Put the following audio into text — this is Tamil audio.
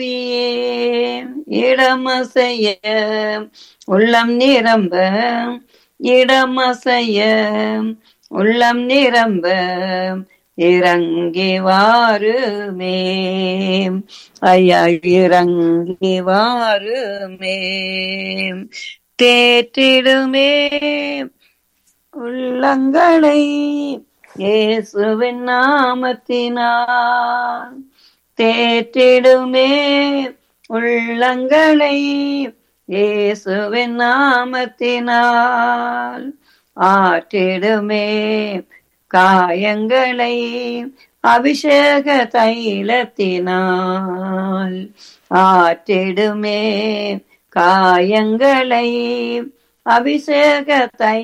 இடமசைய உள்ளம் நிரம்ப இடமசைய உள்ளம் நிரம்ப இறங்கி வாருமே ஐயா இறங்கி வாருமே தேற்றிடுமே உள்ளங்களை இயேசுவின் நாமத்தினால் தேற்றிடுமே உள்ளங்களை இயேசுவின் நாமத்தினால் ஆற்றிடுமே காயங்களை அபிஷேக தைலத்தினால் ஆற்றிடுமே காயங்களை அபிஷேக தை